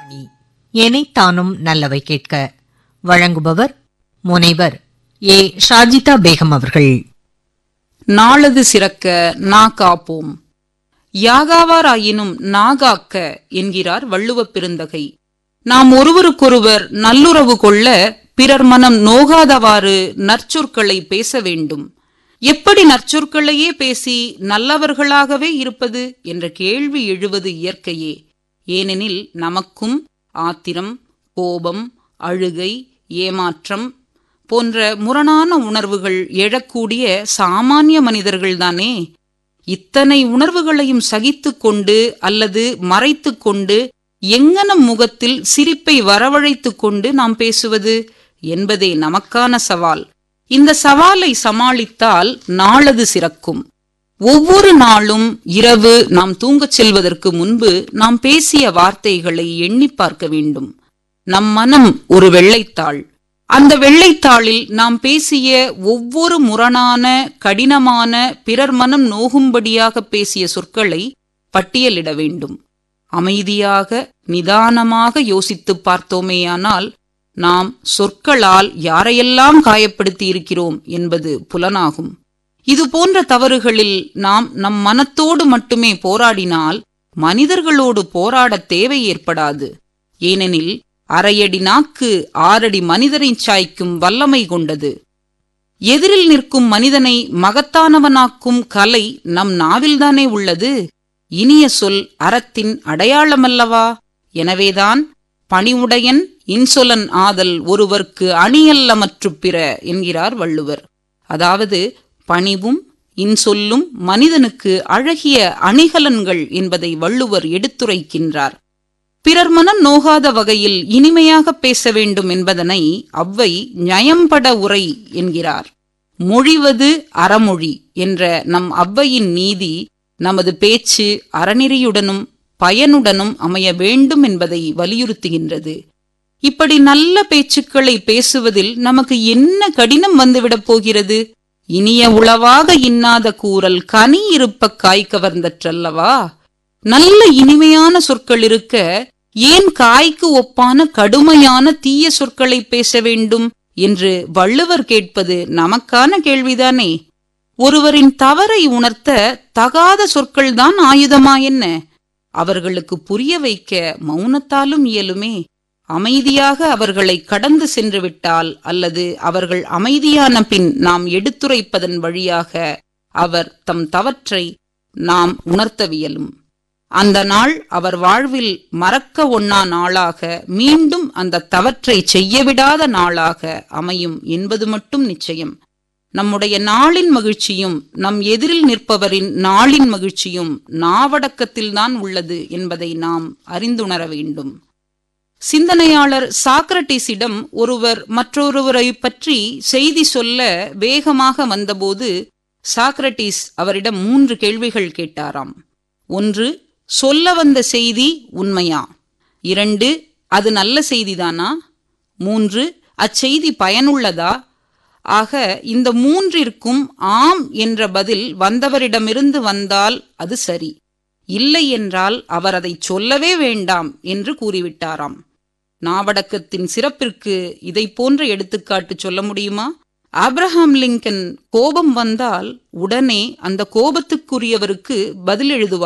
அணி எனைத்தானும் நல்லவை கேட்க வழங்குபவர் முனைவர் ஏ ஷாஜிதா பேகம் அவர்கள் நாளது சிறக்க நா காப்போம் யாகாவாராயினும் நாகாக்க என்கிறார் வள்ளுவப் பெருந்தகை நாம் ஒருவருக்கொருவர் நல்லுறவு கொள்ள பிறர் மனம் நோகாதவாறு நற்சொற்களை பேச வேண்டும் எப்படி நற்சொற்களையே பேசி நல்லவர்களாகவே இருப்பது என்ற கேள்வி எழுவது இயற்கையே ஏனெனில் நமக்கும் ஆத்திரம் கோபம் அழுகை ஏமாற்றம் போன்ற முரணான உணர்வுகள் எழக்கூடிய சாமானிய மனிதர்கள்தானே இத்தனை உணர்வுகளையும் சகித்துக் கொண்டு அல்லது மறைத்துக் கொண்டு எங்கனம் முகத்தில் சிரிப்பை வரவழைத்துக் கொண்டு நாம் பேசுவது என்பதே நமக்கான சவால் இந்த சவாலை சமாளித்தால் நாளது சிறக்கும் ஒவ்வொரு நாளும் இரவு நாம் தூங்கச் செல்வதற்கு முன்பு நாம் பேசிய வார்த்தைகளை எண்ணி பார்க்க வேண்டும் நம் மனம் ஒரு வெள்ளைத்தாள் அந்த வெள்ளைத்தாளில் நாம் பேசிய ஒவ்வொரு முரணான கடினமான பிறர் மனம் நோகும்படியாக பேசிய சொற்களை பட்டியலிட வேண்டும் அமைதியாக நிதானமாக யோசித்துப் பார்த்தோமேயானால் நாம் சொற்களால் யாரையெல்லாம் காயப்படுத்தி இருக்கிறோம் என்பது புலனாகும் இது போன்ற தவறுகளில் நாம் நம் மனத்தோடு மட்டுமே போராடினால் மனிதர்களோடு போராடத் தேவை ஏற்படாது ஏனெனில் அரையடி நாக்கு ஆறடி மனிதரை சாய்க்கும் வல்லமை கொண்டது எதிரில் நிற்கும் மனிதனை மகத்தானவனாக்கும் கலை நம் நாவில்தானே உள்ளது இனிய சொல் அறத்தின் அடையாளமல்லவா எனவேதான் பணிவுடையன் இன்சொலன் ஆதல் ஒருவர்க்கு அணியல்ல மற்று பிற என்கிறார் வள்ளுவர் அதாவது பணிவும் இன்சொல்லும் மனிதனுக்கு அழகிய அணிகலன்கள் என்பதை வள்ளுவர் எடுத்துரைக்கின்றார் பிறர் மனம் நோகாத வகையில் இனிமையாக பேச வேண்டும் என்பதனை அவ்வை நயம்பட உரை என்கிறார் மொழிவது அறமொழி என்ற நம் அவ்வையின் நீதி நமது பேச்சு அறநெறியுடனும் பயனுடனும் அமைய வேண்டும் என்பதை வலியுறுத்துகின்றது இப்படி நல்ல பேச்சுக்களை பேசுவதில் நமக்கு என்ன கடினம் வந்துவிடப் போகிறது இனிய உளவாக இன்னாத கூறல் கனி இருப்ப காய் கவர்ந்தற்றல்லவா நல்ல இனிமையான சொற்கள் இருக்க ஏன் காய்க்கு ஒப்பான கடுமையான தீய சொற்களை பேச வேண்டும் என்று வள்ளுவர் கேட்பது நமக்கான கேள்விதானே ஒருவரின் தவறை உணர்த்த தகாத சொற்கள்தான் ஆயுதமா என்ன அவர்களுக்கு புரிய வைக்க மௌனத்தாலும் இயலுமே அமைதியாக அவர்களை கடந்து சென்று விட்டால் அல்லது அவர்கள் அமைதியான பின் நாம் எடுத்துரைப்பதன் வழியாக அவர் தம் தவற்றை நாம் உணர்த்தவியலும் அந்த நாள் அவர் வாழ்வில் மறக்க ஒண்ணா நாளாக மீண்டும் அந்த தவற்றை செய்யவிடாத நாளாக அமையும் என்பது மட்டும் நிச்சயம் நம்முடைய நாளின் மகிழ்ச்சியும் நம் எதிரில் நிற்பவரின் நாளின் மகிழ்ச்சியும் நாவடக்கத்தில்தான் உள்ளது என்பதை நாம் அறிந்துணர வேண்டும் சிந்தனையாளர் சாக்ரட்டிஸிடம் ஒருவர் மற்றொருவரை பற்றி செய்தி சொல்ல வேகமாக வந்தபோது சாக்ரட்டிஸ் அவரிடம் மூன்று கேள்விகள் கேட்டாராம் ஒன்று சொல்ல வந்த செய்தி உண்மையா இரண்டு அது நல்ல செய்திதானா மூன்று அச்செய்தி பயனுள்ளதா ஆக இந்த மூன்றிற்கும் ஆம் என்ற பதில் வந்தவரிடமிருந்து வந்தால் அது சரி இல்லை என்றால் அவர் அதை சொல்லவே வேண்டாம் என்று கூறிவிட்டாராம் நாவடக்கத்தின் சிறப்பிற்கு இதை போன்ற எடுத்துக்காட்டு சொல்ல முடியுமா ஆப்ரஹாம் லிங்கன் கோபம் வந்தால் உடனே அந்த கோபத்துக்குரியவருக்கு பதில் எழுதுவார்